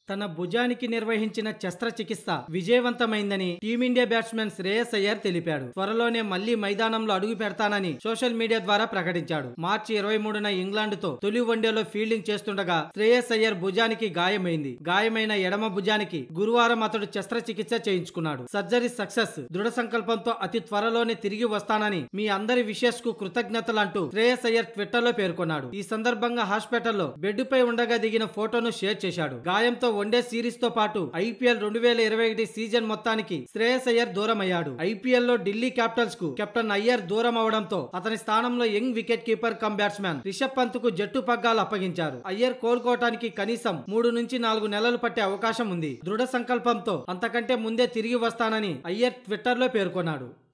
తన భుజానికి నిర్వహించిన శస్త్రచికిత్స విజయవంతమైందని టీమిండియా బ్యాట్స్మెన్ శ్రేయస్ అయ్యర్ తెలిపాడు త్వరలోనే మళ్లీ మైదానంలో అడుగు పెడతానని సోషల్ మీడియా ద్వారా ప్రకటించాడు మార్చి ఇరవై మూడున ఇంగ్లాండ్ తో తొలి వన్డేలో ఫీల్డింగ్ చేస్తుండగా శ్రేయస్ అయ్యర్ భుజానికి గాయమైంది గాయమైన ఎడమ భుజానికి గురువారం అతడు శస్త్రచికిత్స చేయించుకున్నాడు సర్జరీ సక్సెస్ దృఢ సంకల్పంతో అతి త్వరలోనే తిరిగి వస్తానని మీ అందరి విషెస్ కు కృతజ్ఞతలంటూ శ్రేయస్ అయ్యర్ ట్విట్టర్ లో పేర్కొన్నాడు ఈ సందర్భంగా హాస్పిటల్లో బెడ్డుపై ఉండగా దిగిన ఫోటోను షేర్ చేశాడు గాయంతో వన్డే సిరీస్ తో పాటు ఐపీఎల్ రెండు వేల ఇరవై ఒకటి సీజన్ మొత్తానికి శ్రేయస్ అయ్యర్ దూరం అయ్యాడు ఐపీఎల్ లో ఢిల్లీ క్యాపిటల్స్ కు కెప్టెన్ అయ్యర్ దూరం అవడంతో అతని స్థానంలో young wicket keeper cum batsmen Rishabh Pant కు జట్టు పగ్గాలు అప్పగించారు అయ్యర్ కోలుకోవటానికి కనీసం మూడు నుంచి నాలుగు నెలలు పట్టే అవకాశం ఉంది దృఢ సంకల్పంతో అంతకంటే ముందే తిరిగి వస్తానని అయ్యర్ ట్విట్టర్ లో పేర్కొన్నాడు